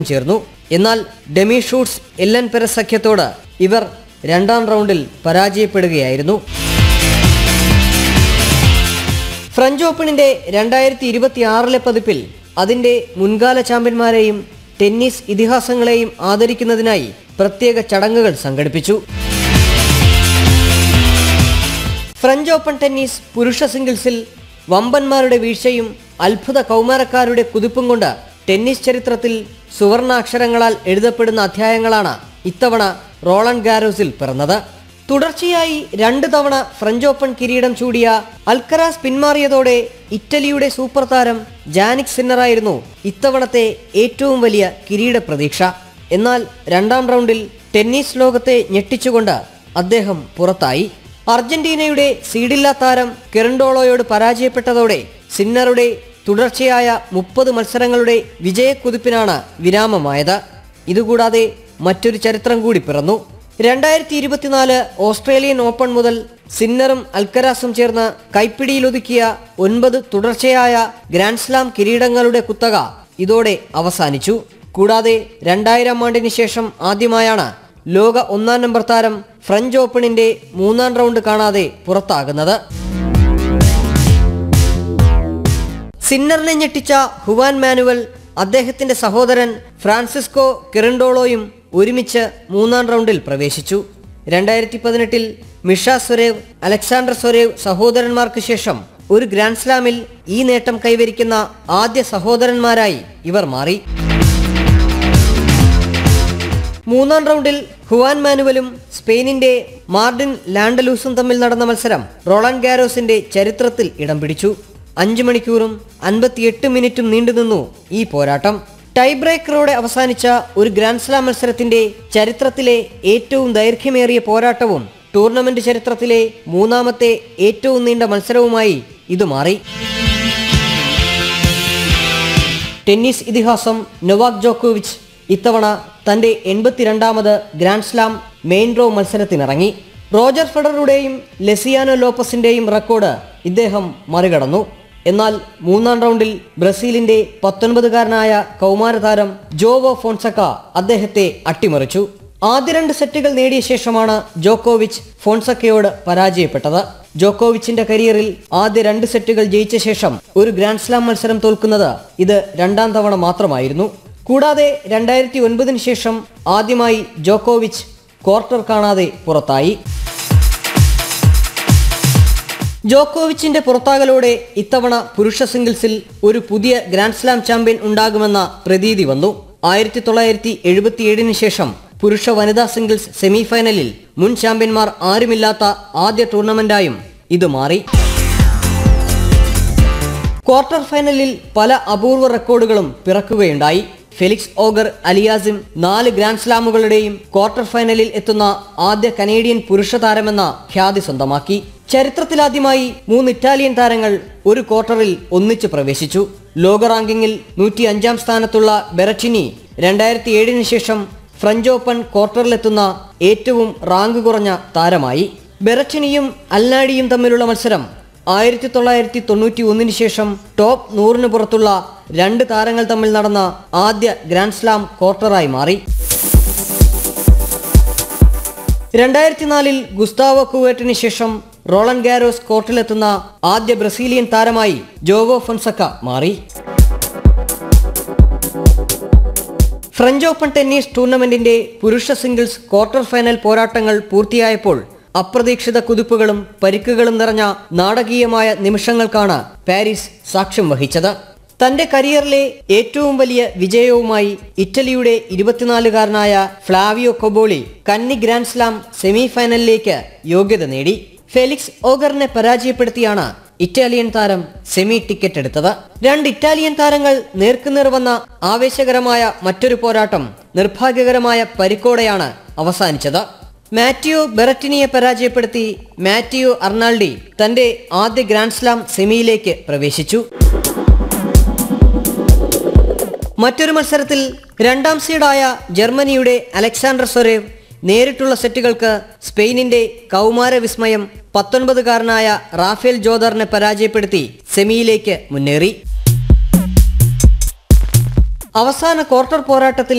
ചേർന്നു എന്നാൽ Demi Schuurs Ellen Perez സഖ്യത്തോട് ഇവർ രണ്ടാം റൗണ്ടിൽ പരാജയപ്പെടുകയായിരുന്നു ഫ്രഞ്ച് ഓപ്പണിന്റെ രണ്ടായിരത്തി ഇരുപത്തി ആറിലെ പതിപ്പിൽ അതിന്റെ മുൻകാല ചാമ്പ്യന്മാരെയും ടെന്നീസ് ഇതിഹാസങ്ങളെയും ആദരിക്കുന്നതിനായി പ്രത്യേക ചടങ്ങുകൾ സംഘടിപ്പിച്ചു ഫ്രഞ്ച് ഓപ്പൺ ടെന്നീസ് പുരുഷ സിംഗിൾസിൽ വമ്പന്മാരുടെ വീഴ്ചയും അത്ഭുത കൗമാരക്കാരുടെ കുതിപ്പും കൊണ്ട് ടെന്നീസ് ചരിത്രത്തിൽ സുവർണാക്ഷരങ്ങളാൽ എഴുതപ്പെടുന്ന അധ്യായങ്ങളാണ് ഇത്തവണ റോളൻ ഗാരോസിൽ പിറന്നത് തുടർച്ചയായി രണ്ട് തവണ ഫ്രഞ്ച് ഓപ്പൺ കിരീടം ചൂടിയ അൽക്കരാസ് പിന്മാറിയതോടെ ഇറ്റലിയുടെ സൂപ്പർ താരം ജാനിക് സിന്നറായിരുന്നു ഇത്തവണത്തെ ഏറ്റവും വലിയ കിരീട പ്രതീക്ഷ എന്നാൽ രണ്ടാം റൗണ്ടിൽ ടെന്നീസ് ലോകത്തെ ഞെട്ടിച്ചുകൊണ്ട് അദ്ദേഹം പുറത്തായി അർജന്റീനയുടെ സീഡില്ലാ താരം കെറണ്ടോളോയോട് പരാജയപ്പെട്ടതോടെ സിന്നറുടെ തുടർച്ചയായ മുപ്പത് മത്സരങ്ങളുടെ വിജയക്കുതിപ്പിനാണ് വിരാമമായത് ഇതുകൂടാതെ മറ്റൊരു ചരിത്രം കൂടി പിറന്നു രണ്ടായിരത്തി ഇരുപത്തിനാല് ഓസ്ട്രേലിയൻ ഓപ്പൺ മുതൽ സിന്നറും അൽക്കരാസും ചേർന്ന് കൈപ്പിടിയിലൊതുക്കിയ ഒൻപത് തുടർച്ചയായ ഗ്രാൻഡ് സ്ലാം കിരീടങ്ങളുടെ കുത്തക ഇതോടെ അവസാനിച്ചു കൂടാതെ രണ്ടായിരം ആണ്ടിന് ശേഷം ആദ്യമായാണ് ലോക ഒന്നാം നമ്പർ താരം ഫ്രഞ്ച് ഓപ്പണിന്റെ മൂന്നാം റൗണ്ട് കാണാതെ പുറത്താകുന്നത് സിന്നറിനെ ഞെട്ടിച്ച ഹുവാൻ മാനുവൽ അദ്ദേഹത്തിന്റെ സഹോദരൻ ഫ്രാൻസിസ്കോ കിറണ്ടോളോയും ഒരുമിച്ച് മൂന്നാം റൗണ്ടിൽ പ്രവേശിച്ചു രണ്ടായിരത്തി പതിനെട്ടിൽ മിഷ സ്വരേവ് അലക്സാണ്ടർ സ്വരേവ് സഹോദരന്മാർക്ക് ശേഷം ഒരു ഗ്രാൻഡ് സ്ലാമിൽ ഈ നേട്ടം കൈവരിക്കുന്ന ആദ്യ സഹോദരന്മാരായി ഇവർ മാറി മൂന്നാം റൗണ്ടിൽ ഹുവാൻ മാനുവലും സ്പെയിനിന്റെ മാർഡിൻ ലാൻഡലൂസും തമ്മിൽ നടന്ന മത്സരം റോളൻ ഗാരോസിന്റെ ചരിത്രത്തിൽ ഇടം പിടിച്ചു അഞ്ച് മണിക്കൂറും അൻപത്തിയെട്ട് മിനിറ്റും നീണ്ടുനിന്നു ഈ പോരാട്ടം ടൈ ബ്രേക്കറോടെ അവസാനിച്ച ഒരു ഗ്രാൻഡ് സ്ലാം മത്സരത്തിന്റെ ചരിത്രത്തിലെ ഏറ്റവും ദൈർഘ്യമേറിയ പോരാട്ടവും ടൂർണമെന്റ് ചരിത്രത്തിലെ മൂന്നാമത്തെ ഏറ്റവും നീണ്ട മത്സരവുമായി ഇത് മാറി ടെന്നീസ് ഇതിഹാസം നൊവാക് ജോക്കോവിച്ച് ഇത്തവണ തന്റെ എൺപത്തിരണ്ടാമത് ഗ്രാൻഡ് സ്ലാം മെയിൻ ഡ്രോ മത്സരത്തിനിറങ്ങി റോജർ ഫെഡറുടെയും ലെസിയാനോ ലോപ്പസിന്റെയും റെക്കോർഡ് ഇദ്ദേഹം മറികടന്നു എന്നാൽ മൂന്നാം റൗണ്ടിൽ ബ്രസീലിന്റെ പത്തൊൻപതുകാരനായ കൗമാരതാരം ജോവോ ഫോൺസക്ക അദ്ദേഹത്തെ അട്ടിമറിച്ചു ആദ്യ രണ്ട് സെറ്റുകൾ നേടിയ ശേഷമാണ് ജോക്കോവിച്ച് ഫോൺസക്കയോട് പരാജയപ്പെട്ടത് ജോക്കോവിച്ചിന്റെ കരിയറിൽ ആദ്യ രണ്ട് സെറ്റുകൾ ജയിച്ച ശേഷം ഒരു ഗ്രാൻഡ് സ്ലാം മത്സരം തോൽക്കുന്നത് ഇത് രണ്ടാം തവണ മാത്രമായിരുന്നു കൂടാതെ രണ്ടായിരത്തി ഒൻപതിന് ശേഷം ആദ്യമായി ജോക്കോവിച്ച് ക്വാർട്ടർ കാണാതെ പുറത്തായി ജോക്കോവിച്ചിന്റെ പുറത്താകലോടെ ഇത്തവണ പുരുഷ സിംഗിൾസിൽ ഒരു പുതിയ ഗ്രാൻഡ് സ്ലാം ചാമ്പ്യൻ ഉണ്ടാകുമെന്ന പ്രതീതി വന്നു ആയിരത്തി തൊള്ളായിരത്തി എഴുപത്തിയേഴിന് ശേഷം പുരുഷ വനിതാ സിംഗിൾസ് സെമിഫൈനലിൽ മുൻ ചാമ്പ്യന്മാർ ആരുമില്ലാത്ത ആദ്യ ടൂർണമെന്റായും ഇത് മാറി ക്വാർട്ടർ ഫൈനലിൽ പല അപൂർവ റെക്കോർഡുകളും പിറക്കുകയുണ്ടായി ഫെലിക്സ് ഓഗർ അലിയാസിം നാല് ഗ്രാൻഡ് സ്ലാമുകളുടെയും ക്വാർട്ടർ ഫൈനലിൽ എത്തുന്ന ആദ്യ കനേഡിയൻ പുരുഷ താരമെന്ന ഖ്യാതി സ്വന്തമാക്കി ചരിത്രത്തിലാദ്യമായി മൂന്ന് ഇറ്റാലിയൻ താരങ്ങൾ ഒരു ക്വാർട്ടറിൽ ഒന്നിച്ച് പ്രവേശിച്ചു ലോക റാങ്കിങ്ങിൽ നൂറ്റി അഞ്ചാം സ്ഥാനത്തുള്ള ബെററ്റിനി രണ്ടായിരത്തി ഏഴിന് ശേഷം ഫ്രഞ്ച് ഓപ്പൺ ക്വാർട്ടറിലെത്തുന്ന ഏറ്റവും റാങ്ക് കുറഞ്ഞ താരമായി ബെററ്റിനിയും അൽനാഡിയും തമ്മിലുള്ള മത്സരം ആയിരത്തി തൊള്ളായിരത്തി തൊണ്ണൂറ്റി ഒന്നിന് ശേഷം ടോപ്പ് നൂറിന് പുറത്തുള്ള രണ്ട് താരങ്ങൾ തമ്മിൽ നടന്ന ആദ്യ ഗ്രാൻഡ് സ്ലാം ക്വാർട്ടറായി മാറി രണ്ടായിരത്തി നാലിൽ ഗുസ്താവോ കുവേറ്റിന് ശേഷം റോളൻ ഗാരോസ് കോർട്ടിലെത്തുന്ന ആദ്യ ബ്രസീലിയൻ താരമായി ജോവോ ഫൊൻസക്ക മാറി ഫ്രഞ്ച് ഓപ്പൺ ടെന്നീസ് ടൂർണമെന്റിന്റെ പുരുഷ സിംഗിൾസ് ക്വാർട്ടർ ഫൈനൽ പോരാട്ടങ്ങൾ പൂർത്തിയായപ്പോൾ അപ്രതീക്ഷിത കുതിപ്പുകളും പരിക്കുകളും നിറഞ്ഞ നാടകീയമായ നിമിഷങ്ങൾക്കാണ് പാരീസ് സാക്ഷ്യം വഹിച്ചത് തന്റെ കരിയറിലെ ഏറ്റവും വലിയ വിജയവുമായി ഇറ്റലിയുടെ ഇരുപത്തിനാലുകാരനായ ഫ്ലാവിയോ കൊബോളി കന്നി ഗ്രാൻഡ് സ്ലാം സെമി ഫൈനലിലേക്ക് യോഗ്യത നേടി ഫെലിക്സ് ഓഗറിനെ പരാജയപ്പെടുത്തിയാണ് ഇറ്റാലിയൻ താരം സെമി ടിക്കറ്റ് എടുത്തത് രണ്ട് ഇറ്റാലിയൻ താരങ്ങൾ നേർക്കുനേർ വന്ന ആവേശകരമായ മറ്റൊരു പോരാട്ടം നിർഭാഗ്യകരമായ പരിക്കോടെയാണ് അവസാനിച്ചത് മാറ്റിയോ ബെററ്റിനിയെ പരാജയപ്പെടുത്തി മാറ്റിയോ അർണാൾഡി തന്റെ ആദ്യ ഗ്രാൻഡ് സ്ലാം സെമിയിലേക്ക് പ്രവേശിച്ചു മറ്റൊരു മത്സരത്തിൽ രണ്ടാം സീഡായ ജർമ്മനിയുടെ അലക്സാണ്ടർ സൊരേവ് നേരിട്ടുള്ള സെറ്റുകൾക്ക് സ്പെയിനിന്റെ കൗമാര വിസ്മയം പത്തൊൻപതുകാരനായ റാഫേൽ ജോദറിനെ പരാജയപ്പെടുത്തി സെമിയിലേക്ക് മുന്നേറി അവസാന ക്വാർട്ടർ പോരാട്ടത്തിൽ